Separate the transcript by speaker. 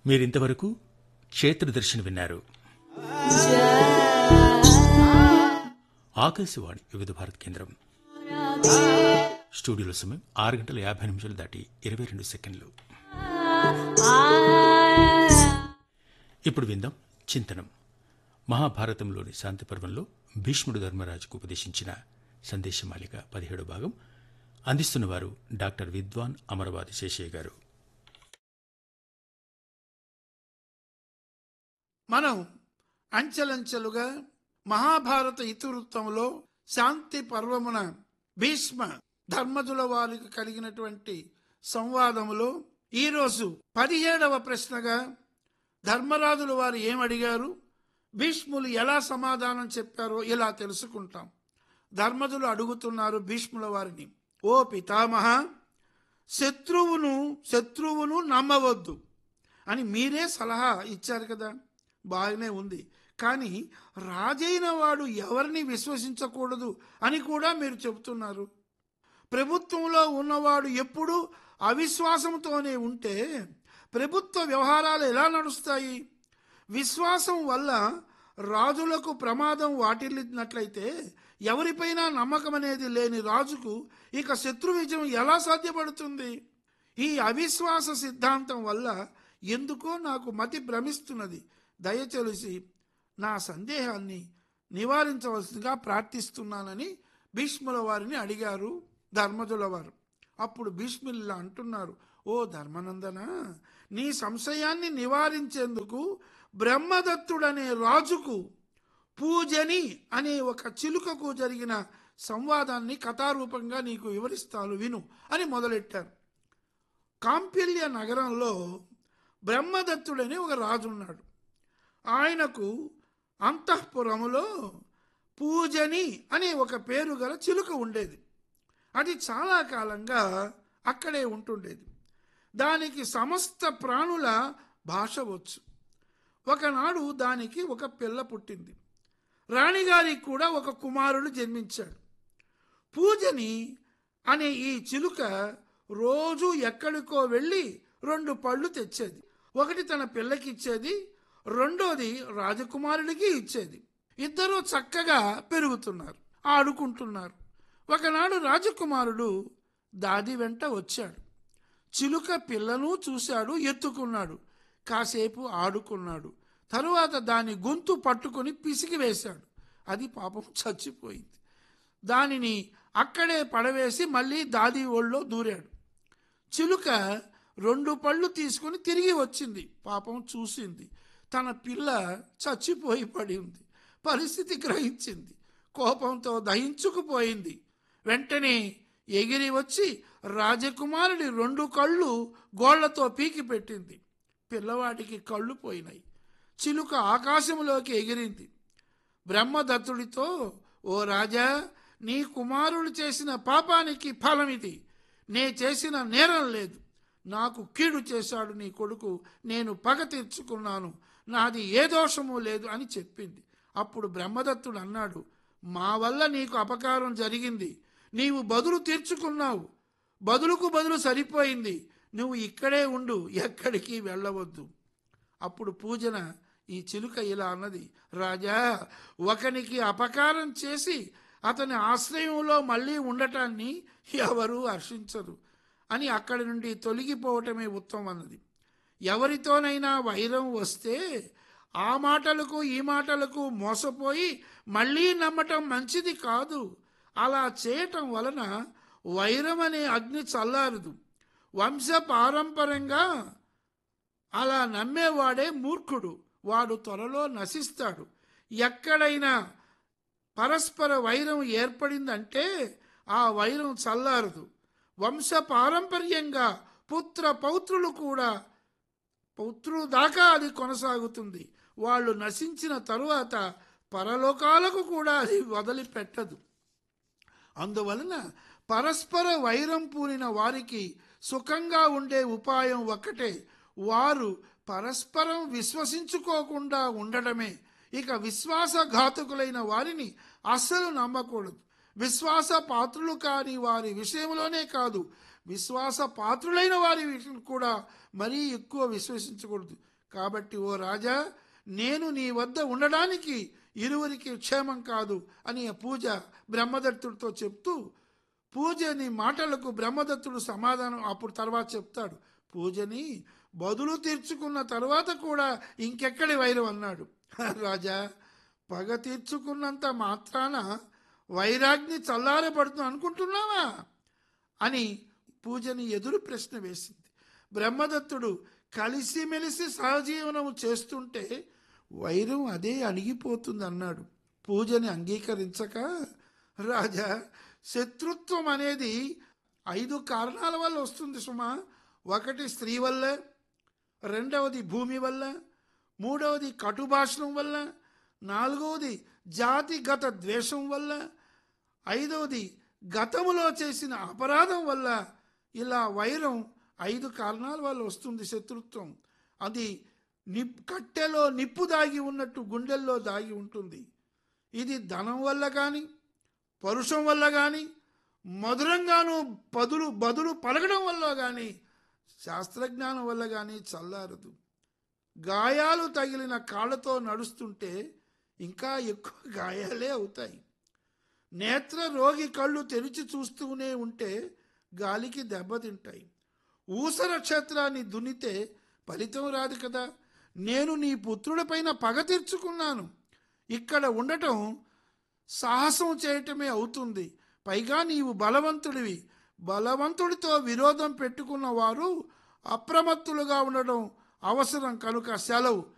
Speaker 1: మీరింతవరకు క్షేత్రదర్శిని విన్నారు ఆకాశవాణి వివిధ భారత్ కేంద్రం స్టూడియోలో సమయం ఆరు గంటల యాభై నిమిషాలు దాటి ఇరవై రెండు సెకండ్లు ఇప్పుడు విందాం చింతనం మహాభారతంలోని శాంతి పర్వంలో భీష్ముడు ధర్మరాజుకు ఉపదేశించిన సందేశమాలిక పదిహేడో భాగం అందిస్తున్నవారు డాక్టర్ విద్వాన్ అమరవాది శేషయ్య గారు
Speaker 2: మనం అంచెలంచెలుగా మహాభారత ఇతివృత్తంలో శాంతి పర్వమున భీష్మ ధర్మజుల వారికి కలిగినటువంటి సంవాదములో ఈరోజు పదిహేడవ ప్రశ్నగా ధర్మరాజుల వారు ఏమడిగారు భీష్ములు ఎలా సమాధానం చెప్పారో ఇలా తెలుసుకుంటాం ధర్మజులు అడుగుతున్నారు భీష్ముల వారిని ఓ పితామహ శత్రువును శత్రువును నమ్మవద్దు అని మీరే సలహా ఇచ్చారు కదా బాగానే ఉంది కానీ రాజైన వాడు ఎవరిని విశ్వసించకూడదు అని కూడా మీరు చెబుతున్నారు ప్రభుత్వంలో ఉన్నవాడు ఎప్పుడూ అవిశ్వాసంతోనే ఉంటే ప్రభుత్వ వ్యవహారాలు ఎలా నడుస్తాయి విశ్వాసం వల్ల రాజులకు ప్రమాదం వాటిల్లినట్లయితే ఎవరిపైన నమ్మకం అనేది లేని రాజుకు ఇక శత్రు విజయం ఎలా సాధ్యపడుతుంది ఈ అవిశ్వాస సిద్ధాంతం వల్ల ఎందుకో నాకు మతి భ్రమిస్తున్నది దయచేసి నా సందేహాన్ని నివారించవలసిందిగా ప్రార్థిస్తున్నానని భీష్ముల వారిని అడిగారు ధర్మజుల వారు అప్పుడు భీష్ములు ఇలా అంటున్నారు ఓ ధర్మనందన నీ సంశయాన్ని నివారించేందుకు బ్రహ్మదత్తుడనే రాజుకు పూజని అనే ఒక చిలుకకు జరిగిన సంవాదాన్ని కథారూపంగా నీకు వివరిస్తాను విను అని మొదలెట్టారు కాంపిల్య నగరంలో బ్రహ్మదత్తుడని ఒక రాజు ఉన్నాడు ఆయనకు అంతఃపురములో పూజని అనే ఒక పేరు గల చిలుక ఉండేది అది చాలా కాలంగా అక్కడే ఉంటుండేది దానికి సమస్త ప్రాణుల భాష వచ్చు ఒకనాడు దానికి ఒక పిల్ల పుట్టింది రాణిగారికి కూడా ఒక కుమారుడు జన్మించాడు పూజని అనే ఈ చిలుక రోజు ఎక్కడికో వెళ్ళి రెండు పళ్ళు తెచ్చేది ఒకటి తన పిల్లకి ఇచ్చేది రెండోది రాజకుమారుడికి ఇచ్చేది ఇద్దరూ చక్కగా పెరుగుతున్నారు ఆడుకుంటున్నారు ఒకనాడు రాజకుమారుడు దాది వెంట వచ్చాడు చిలుక పిల్లను చూశాడు ఎత్తుకున్నాడు కాసేపు ఆడుకున్నాడు తరువాత దాని గొంతు పట్టుకొని పిసికి వేశాడు అది పాపం చచ్చిపోయింది దానిని అక్కడే పడవేసి మళ్ళీ దాది ఒళ్ళో దూరాడు చిలుక రెండు పళ్ళు తీసుకుని తిరిగి వచ్చింది పాపం చూసింది తన పిల్ల చచ్చిపోయి పడి ఉంది పరిస్థితి గ్రహించింది కోపంతో దహించుకుపోయింది వెంటనే ఎగిరి వచ్చి రాజకుమారుడి రెండు కళ్ళు గోళ్లతో పీకి పెట్టింది పిల్లవాడికి కళ్ళు పోయినాయి చిలుక ఆకాశంలోకి ఎగిరింది బ్రహ్మదత్తుడితో ఓ రాజా నీ కుమారుడు చేసిన పాపానికి ఫలమిది నే చేసిన నేరం లేదు నాకు కీడు చేశాడు నీ కొడుకు నేను పగ తీర్చుకున్నాను నాది ఏ దోషము లేదు అని చెప్పింది అప్పుడు బ్రహ్మదత్తుడు అన్నాడు మా వల్ల నీకు అపకారం జరిగింది నీవు బదులు తీర్చుకున్నావు బదులుకు బదులు సరిపోయింది నువ్వు ఇక్కడే ఉండు ఎక్కడికి వెళ్ళవద్దు అప్పుడు పూజన ఈ చిలుక ఇలా అన్నది రాజా ఒకనికి అపకారం చేసి అతని ఆశ్రయంలో మళ్ళీ ఉండటాన్ని ఎవరూ హర్షించరు అని అక్కడి నుండి తొలగిపోవటమే ఉత్తమం అన్నది ఎవరితోనైనా వైరం వస్తే ఆ మాటలకు ఈ మాటలకు మోసపోయి మళ్ళీ నమ్మటం మంచిది కాదు అలా చేయటం వలన వైరం అనే అగ్ని చల్లారదు వంశ పారంపర్యంగా అలా నమ్మేవాడే మూర్ఖుడు వాడు త్వరలో నశిస్తాడు ఎక్కడైనా పరస్పర వైరం ఏర్పడిందంటే ఆ వైరం చల్లారదు వంశ పారంపర్యంగా పుత్ర పౌత్రులు కూడా పౌత్రులు దాకా అది కొనసాగుతుంది వాళ్ళు నశించిన తరువాత పరలోకాలకు కూడా అది వదిలిపెట్టదు అందువలన పరస్పర వైరం పూనిన వారికి సుఖంగా ఉండే ఉపాయం ఒక్కటే వారు పరస్పరం విశ్వసించుకోకుండా ఉండడమే ఇక విశ్వాసఘాతకులైన వారిని అస్సలు నమ్మకూడదు విశ్వాస పాత్రులు కాని వారి విషయంలోనే కాదు విశ్వాస పాత్రులైన వారి విషయం కూడా మరీ ఎక్కువ విశ్వసించకూడదు కాబట్టి ఓ రాజా నేను నీ వద్ద ఉండడానికి ఇరువురికి క్షేమం కాదు అని ఆ పూజ బ్రహ్మదత్తుడితో చెప్తూ పూజని మాటలకు బ్రహ్మదత్తుడు సమాధానం అప్పుడు తర్వాత చెప్తాడు పూజని బదులు తీర్చుకున్న తర్వాత కూడా ఇంకెక్కడి వైరం అన్నాడు రాజా పగ తీర్చుకున్నంత మాత్రాన వైరాగ్ని చల్లారబడుతుంది అనుకుంటున్నావా అని పూజని ఎదురు ప్రశ్న వేసింది బ్రహ్మదత్తుడు కలిసిమెలిసి సహజీవనం చేస్తుంటే వైరం అదే అణిగిపోతుంది అన్నాడు పూజని అంగీకరించక రాజా శత్రుత్వం అనేది ఐదు కారణాల వల్ల వస్తుంది సుమా ఒకటి స్త్రీ వల్ల రెండవది భూమి వల్ల మూడవది కటుభాషణం వల్ల నాలుగవది జాతిగత ద్వేషం వల్ల ఐదవది గతములో చేసిన అపరాధం వల్ల ఇలా వైరం ఐదు కారణాల వల్ల వస్తుంది శత్రుత్వం అది నిప్ కట్టెలో నిప్పు దాగి ఉన్నట్టు గుండెల్లో దాగి ఉంటుంది ఇది ధనం వల్ల కానీ పరుషం వల్ల కానీ మధురంగాను పదులు బదులు పలకడం వల్ల కానీ శాస్త్రజ్ఞానం వల్ల కానీ చల్లారదు గాయాలు తగిలిన కాళ్ళతో నడుస్తుంటే ఇంకా ఎక్కువ గాయాలే అవుతాయి నేత్ర రోగి కళ్ళు తెరిచి చూస్తూనే ఉంటే గాలికి దెబ్బతింటాయి ఊసర క్షేత్రాన్ని దున్నితే ఫలితం రాదు కదా నేను నీ పుత్రుడిపైన పగ తీర్చుకున్నాను ఇక్కడ ఉండటం సాహసం చేయటమే అవుతుంది పైగా నీవు బలవంతుడివి బలవంతుడితో విరోధం పెట్టుకున్న వారు అప్రమత్తులుగా ఉండడం అవసరం కనుక సెలవు